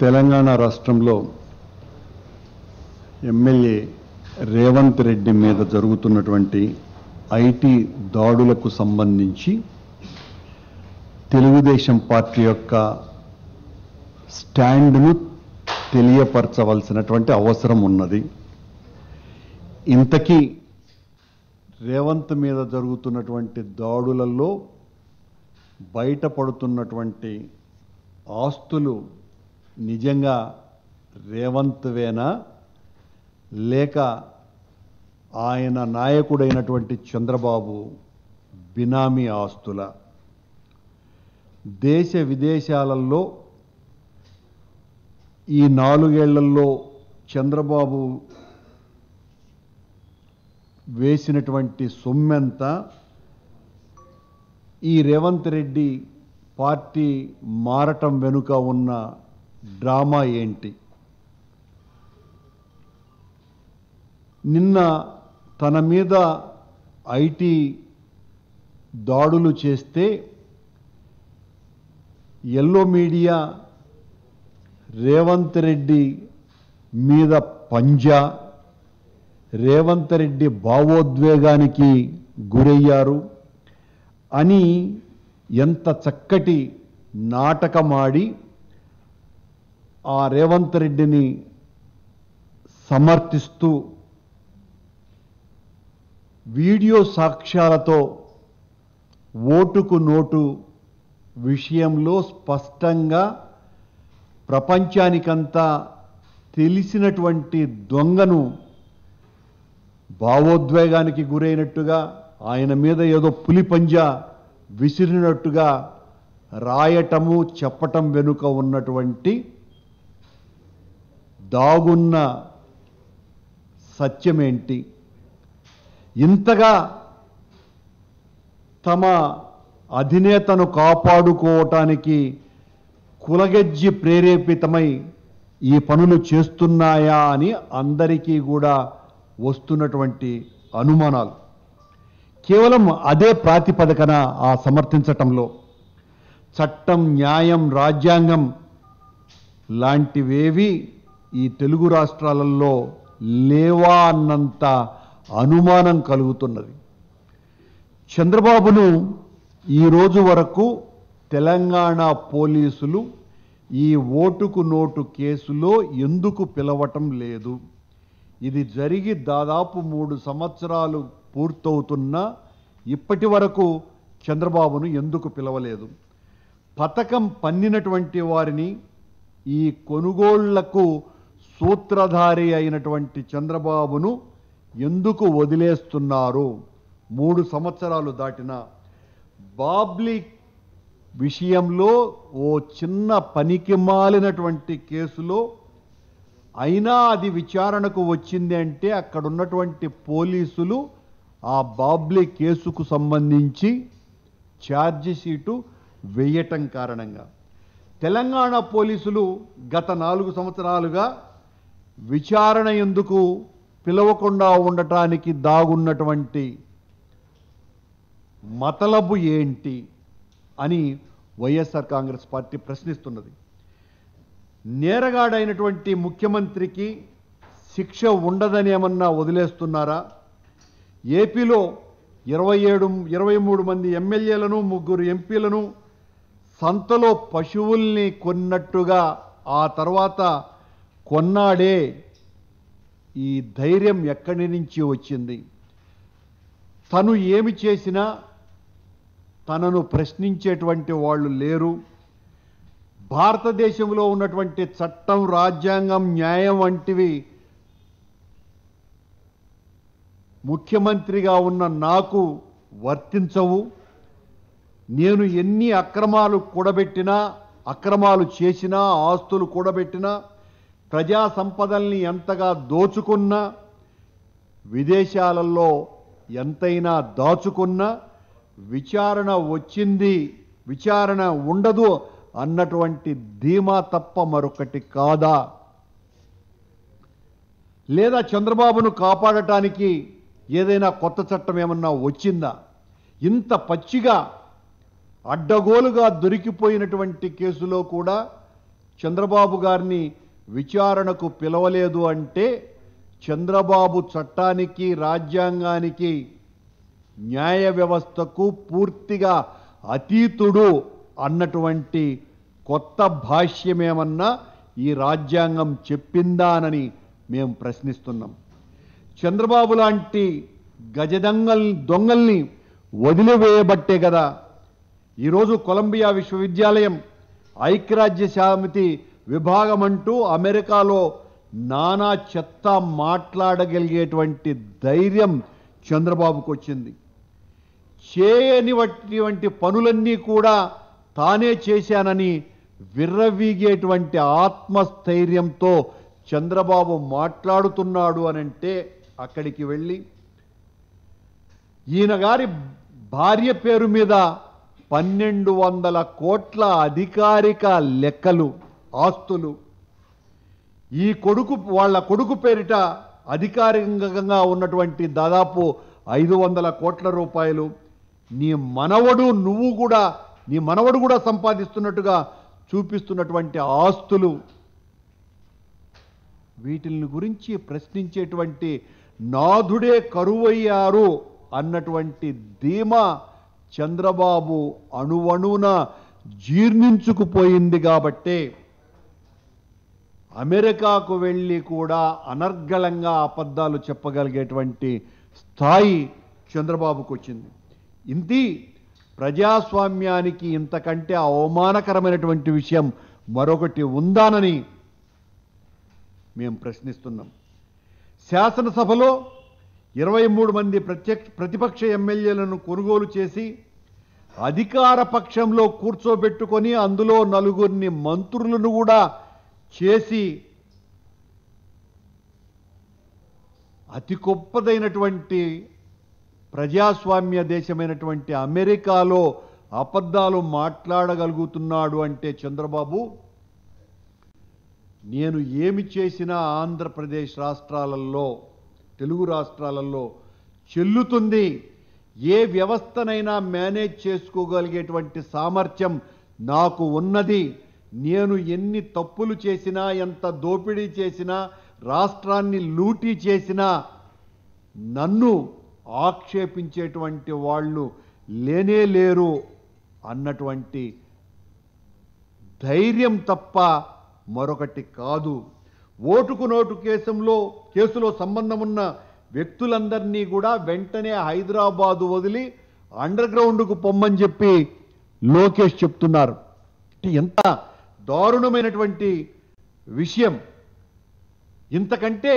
తెలంగాణ రాష్ట్రంలో ఎమ్మెల్యే రేవంత్ రెడ్డి మీద జరుగుతున్నటువంటి ఐటీ దాడులకు సంబంధించి తెలుగుదేశం పార్టీ యొక్క స్టాండ్ను తెలియపరచవలసినటువంటి అవసరం ఉన్నది ఇంతకీ రేవంత్ మీద జరుగుతున్నటువంటి దాడులలో బయటపడుతున్నటువంటి ఆస్తులు నిజంగా రేవంత్వేనా లేక ఆయన నాయకుడైనటువంటి చంద్రబాబు బినామీ ఆస్తుల దేశ విదేశాలలో ఈ నాలుగేళ్లలో చంద్రబాబు వేసినటువంటి సొమ్మెంత ఈ రేవంత్ రెడ్డి పార్టీ మారటం వెనుక ఉన్న డ్రామా ఏంటి నిన్న తన మీద ఐటీ దాడులు చేస్తే ఎల్లో మీడియా రేవంత్ రెడ్డి మీద పంజా రేవంత్ రెడ్డి భావోద్వేగానికి గురయ్యారు అని ఎంత చక్కటి నాటకమాడి ఆ రేవంత్ రెడ్డిని సమర్థిస్తూ వీడియో సాక్ష్యాలతో ఓటుకు నోటు విషయంలో స్పష్టంగా ప్రపంచానికంతా తెలిసినటువంటి దొంగను భావోద్వేగానికి గురైనట్టుగా ఆయన మీద ఏదో పులిపంజా విసిరినట్టుగా రాయటము చెప్పటం వెనుక ఉన్నటువంటి దాగున్న సత్యమేంటి ఇంతగా తమ అధినేతను కాపాడుకోవటానికి కులగెజ్జి ప్రేరేపితమై ఈ పనులు చేస్తున్నాయా అని అందరికీ కూడా వస్తున్నటువంటి అనుమానాలు కేవలం అదే ప్రాతిపదికన ఆ సమర్థించటంలో చట్టం న్యాయం రాజ్యాంగం లాంటివేవి ఈ తెలుగు రాష్ట్రాలలో లేవా అన్నంత అనుమానం కలుగుతున్నది చంద్రబాబును ఈ రోజు వరకు తెలంగాణ పోలీసులు ఈ ఓటుకు నోటు కేసులో ఎందుకు పిలవటం లేదు ఇది జరిగి దాదాపు మూడు సంవత్సరాలు పూర్తవుతున్నా ఇప్పటి వరకు చంద్రబాబును ఎందుకు పిలవలేదు పథకం పన్నినటువంటి వారిని ఈ కొనుగోళ్లకు సూత్రధారి అయినటువంటి చంద్రబాబును ఎందుకు వదిలేస్తున్నారు మూడు సంవత్సరాలు దాటిన బాబ్లీ విషయంలో ఓ చిన్న పనికి మాలినటువంటి కేసులో అయినా అది విచారణకు వచ్చింది అంటే అక్కడ ఉన్నటువంటి పోలీసులు ఆ బాబ్లీ కేసుకు సంబంధించి ఛార్జ్ షీటు వేయటం కారణంగా తెలంగాణ పోలీసులు గత నాలుగు సంవత్సరాలుగా విచారణ ఎందుకు పిలవకుండా ఉండటానికి దాగున్నటువంటి మతలబు ఏంటి అని వైఎస్ఆర్ కాంగ్రెస్ పార్టీ ప్రశ్నిస్తున్నది నేరగాడైనటువంటి ముఖ్యమంత్రికి శిక్ష ఉండదని ఏమన్నా వదిలేస్తున్నారా ఏపీలో ఇరవై ఏడు ఇరవై మూడు మంది ఎమ్మెల్యేలను ముగ్గురు ఎంపీలను సంతలో పశువుల్ని కొన్నట్టుగా ఆ తర్వాత కొన్నాడే ఈ ధైర్యం ఎక్కడి నుంచి వచ్చింది తను ఏమి చేసినా తనను ప్రశ్నించేటువంటి వాళ్ళు లేరు భారతదేశంలో ఉన్నటువంటి చట్టం రాజ్యాంగం న్యాయం వంటివి ముఖ్యమంత్రిగా ఉన్న నాకు వర్తించవు నేను ఎన్ని అక్రమాలు కూడబెట్టినా అక్రమాలు చేసినా ఆస్తులు కూడబెట్టినా ప్రజా సంపదల్ని ఎంతగా దోచుకున్నా విదేశాలలో ఎంతైనా దాచుకున్నా విచారణ వచ్చింది విచారణ ఉండదు అన్నటువంటి ధీమా తప్ప మరొకటి కాదా లేదా చంద్రబాబును కాపాడటానికి ఏదైనా కొత్త చట్టం ఏమన్నా వచ్చిందా ఇంత పచ్చిగా అడ్డగోలుగా దొరికిపోయినటువంటి కేసులో కూడా చంద్రబాబు గారిని విచారణకు పిలవలేదు అంటే చంద్రబాబు చట్టానికి రాజ్యాంగానికి న్యాయ వ్యవస్థకు పూర్తిగా అతీతుడు అన్నటువంటి కొత్త భాష్యమేమన్నా ఈ రాజ్యాంగం చెప్పిందానని మేము ప్రశ్నిస్తున్నాం చంద్రబాబు లాంటి గజదంగల్ దొంగల్ని వదిలివేయబట్టే కదా ఈరోజు కొలంబియా విశ్వవిద్యాలయం ఐక్యరాజ్య సమితి విభాగం అంటూ అమెరికాలో నానా చెత్త మాట్లాడగలిగేటువంటి ధైర్యం చంద్రబాబుకు వచ్చింది చేయని వంటి పనులన్నీ కూడా తానే చేశానని విర్రవీగేటువంటి ఆత్మస్థైర్యంతో చంద్రబాబు మాట్లాడుతున్నాడు అనంటే అక్కడికి వెళ్ళి ఈయన గారి భార్య పేరు మీద పన్నెండు వందల కోట్ల అధికారిక లెక్కలు ఆస్తులు ఈ కొడుకు వాళ్ళ కొడుకు పేరిట అధికారికంగా ఉన్నటువంటి దాదాపు ఐదు వందల కోట్ల రూపాయలు నీ మనవడు నువ్వు కూడా నీ మనవడు కూడా సంపాదిస్తున్నట్టుగా చూపిస్తున్నటువంటి ఆస్తులు వీటిని గురించి ప్రశ్నించేటువంటి నాథుడే కరువయ్యారు అన్నటువంటి ధీమా చంద్రబాబు అణువణువున జీర్ణించుకుపోయింది కాబట్టే అమెరికాకు వెళ్ళి కూడా అనర్గళంగా అబద్ధాలు చెప్పగలిగేటువంటి స్థాయి చంద్రబాబుకు వచ్చింది ఇంతి ప్రజాస్వామ్యానికి ఇంతకంటే అవమానకరమైనటువంటి విషయం మరొకటి ఉందానని మేము ప్రశ్నిస్తున్నాం శాసనసభలో ఇరవై మూడు మంది ప్రత్యక్ష ప్రతిపక్ష ఎమ్మెల్యేలను కొనుగోలు చేసి అధికార పక్షంలో కూర్చోబెట్టుకొని అందులో నలుగురిని మంత్రులను కూడా చేసి అతి గొప్పదైనటువంటి ప్రజాస్వామ్య దేశమైనటువంటి అమెరికాలో అబద్ధాలు మాట్లాడగలుగుతున్నాడు అంటే చంద్రబాబు నేను ఏమి చేసినా ఆంధ్రప్రదేశ్ రాష్ట్రాలలో తెలుగు రాష్ట్రాలలో చెల్లుతుంది ఏ వ్యవస్థనైనా మేనేజ్ చేసుకోగలిగేటువంటి సామర్థ్యం నాకు ఉన్నది నేను ఎన్ని తప్పులు చేసినా ఎంత దోపిడీ చేసినా రాష్ట్రాన్ని లూటీ చేసినా నన్ను ఆక్షేపించేటువంటి వాళ్ళు లేనే లేరు అన్నటువంటి ధైర్యం తప్ప మరొకటి కాదు ఓటుకు నోటు కేసులో కేసులో సంబంధం ఉన్న వ్యక్తులందరినీ కూడా వెంటనే హైదరాబాదు వదిలి అండర్ గ్రౌండ్కు పొమ్మని చెప్పి లోకేష్ చెప్తున్నారు అంటే ఎంత దారుణమైనటువంటి విషయం ఇంతకంటే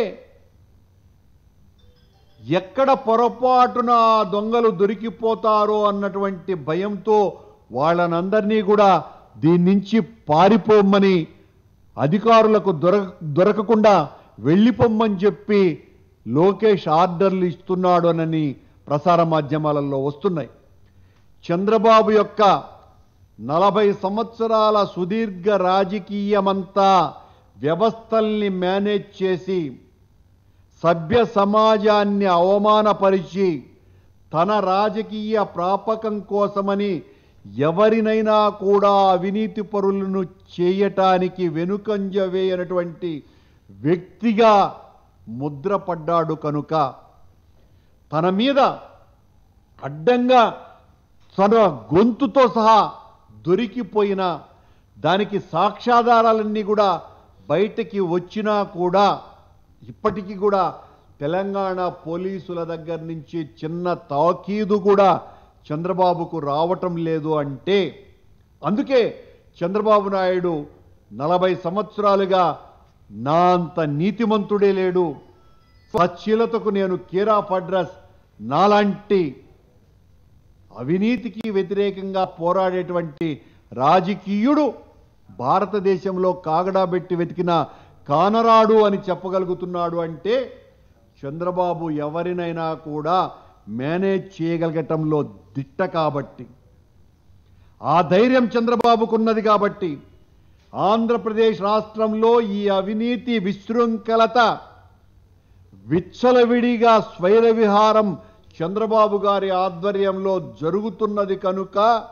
ఎక్కడ పొరపాటున ఆ దొంగలు దొరికిపోతారో అన్నటువంటి భయంతో వాళ్ళనందరినీ కూడా దీని నుంచి పారిపోమ్మని అధికారులకు దొరక దొరకకుండా వెళ్ళిపోమ్మని చెప్పి లోకేష్ ఆర్డర్లు ఇస్తున్నాడు అనని ప్రసార మాధ్యమాలలో వస్తున్నాయి చంద్రబాబు యొక్క నలభై సంవత్సరాల సుదీర్ఘ రాజకీయమంతా వ్యవస్థల్ని మేనేజ్ చేసి సభ్య సమాజాన్ని అవమానపరిచి తన రాజకీయ ప్రాపకం కోసమని ఎవరినైనా కూడా అవినీతి పరులను చేయటానికి వెనుకంజ వేయనటువంటి వ్యక్తిగా ముద్రపడ్డాడు కనుక తన మీద అడ్డంగా తన గొంతుతో సహా దొరికిపోయిన దానికి సాక్ష్యాధారాలన్నీ కూడా బయటకి వచ్చినా కూడా ఇప్పటికీ కూడా తెలంగాణ పోలీసుల దగ్గర నుంచి చిన్న తాకీదు కూడా చంద్రబాబుకు రావటం లేదు అంటే అందుకే చంద్రబాబు నాయుడు నలభై సంవత్సరాలుగా నా అంత నీతిమంతుడే లేడు సచ్చీలతకు నేను కీరా పడ్రస్ నాలాంటి అవినీతికి వ్యతిరేకంగా పోరాడేటువంటి రాజకీయుడు భారతదేశంలో కాగడాబెట్టి వెతికిన కానరాడు అని చెప్పగలుగుతున్నాడు అంటే చంద్రబాబు ఎవరినైనా కూడా మేనేజ్ చేయగలగటంలో దిట్ట కాబట్టి ఆ ధైర్యం చంద్రబాబుకున్నది కాబట్టి ఆంధ్రప్రదేశ్ రాష్ట్రంలో ఈ అవినీతి విశృంఖలత విచ్చలవిడిగా స్వైర విహారం చంద్రబాబు గారి ఆధ్వర్యంలో జరుగుతున్నది కనుక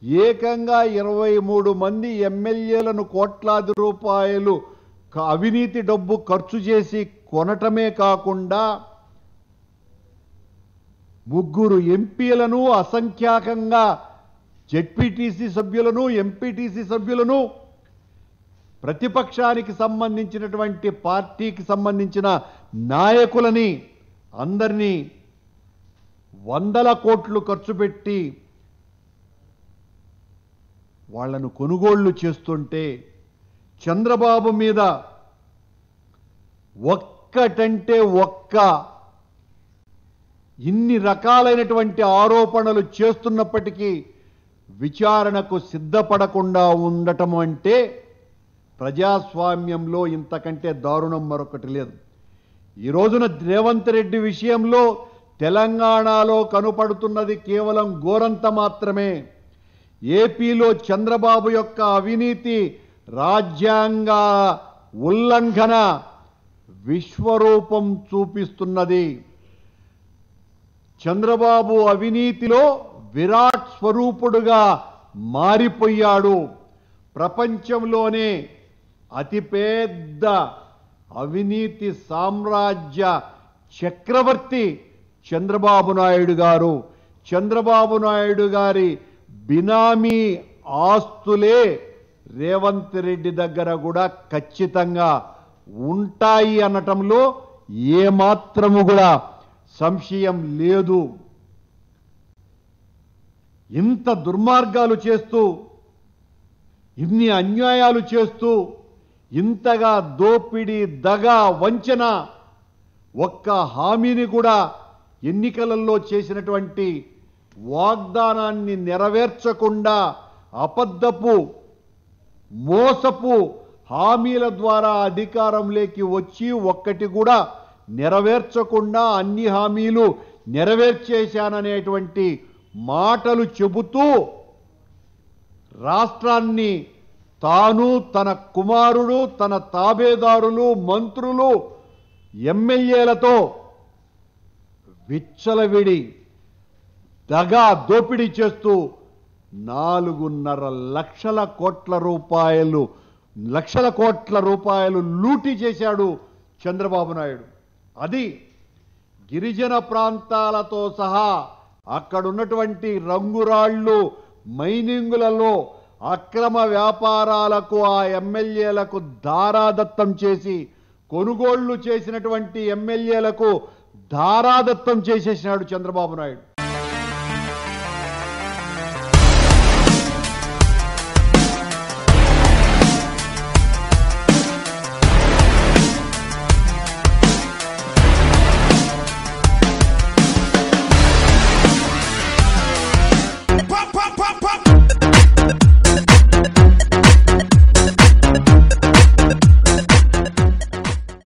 ఏకంగా ఇరవై మూడు మంది ఎమ్మెల్యేలను కోట్లాది రూపాయలు క- అవినీతి డబ్బు ఖర్చు చేసి కొనటమే కాకుండా ముగ్గురు ఎంపీలను అసంఖ్యాకంగా జెడ్పీటీసీ సభ్యులను ఎంపీటీసీ సభ్యులను ప్రతిపక్షానికి సంబంధించినటువంటి పార్టీకి సంబంధించిన నాయకులని అందరినీ వందల కోట్లు ఖర్చు పెట్టి వాళ్ళను కొనుగోళ్లు చేస్తుంటే చంద్రబాబు మీద ఒక్కటంటే ఒక్క ఇన్ని రకాలైనటువంటి ఆరోపణలు చేస్తున్నప్పటికీ విచారణకు సిద్ధపడకుండా ఉండటం అంటే ప్రజాస్వామ్యంలో ఇంతకంటే దారుణం మరొకటి లేదు ఈ రోజున రేవంత్ రెడ్డి విషయంలో తెలంగాణలో కనపడుతున్నది కేవలం గోరంత మాత్రమే ఏపీలో చంద్రబాబు యొక్క అవినీతి రాజ్యాంగ ఉల్లంఘన విశ్వరూపం చూపిస్తున్నది చంద్రబాబు అవినీతిలో విరాట్ స్వరూపుడుగా మారిపోయాడు ప్రపంచంలోనే అతిపెద్ద అవినీతి సామ్రాజ్య చక్రవర్తి చంద్రబాబు నాయుడు గారు చంద్రబాబు నాయుడు గారి బినామీ ఆస్తులే రేవంత్ రెడ్డి దగ్గర కూడా ఖచ్చితంగా ఉంటాయి అనటంలో ఏమాత్రము కూడా సంశయం లేదు ఇంత దుర్మార్గాలు చేస్తూ ఇన్ని అన్యాయాలు చేస్తూ ఇంతగా దోపిడీ దగ వంచన ఒక్క హామీని కూడా ఎన్నికలలో చేసినటువంటి వాగ్దానాన్ని నెరవేర్చకుండా అబద్ధపు మోసపు హామీల ద్వారా అధికారంలోకి వచ్చి ఒక్కటి కూడా నెరవేర్చకుండా అన్ని హామీలు నెరవేర్చేశాననేటువంటి మాటలు చెబుతూ రాష్ట్రాన్ని తాను తన కుమారుడు తన తాబేదారులు మంత్రులు ఎమ్మెల్యేలతో విచ్చలవిడి దగా దోపిడీ చేస్తూ నాలుగున్నర లక్షల కోట్ల రూపాయలు లక్షల కోట్ల రూపాయలు లూటీ చేశాడు చంద్రబాబు నాయుడు అది గిరిజన ప్రాంతాలతో సహా అక్కడున్నటువంటి రంగురాళ్ళు మైనింగులలో అక్రమ వ్యాపారాలకు ఆ ఎమ్మెల్యేలకు దారాదత్తం చేసి కొనుగోళ్లు చేసినటువంటి ఎమ్మెల్యేలకు దారాదత్తం చేసేసినాడు చంద్రబాబు నాయుడు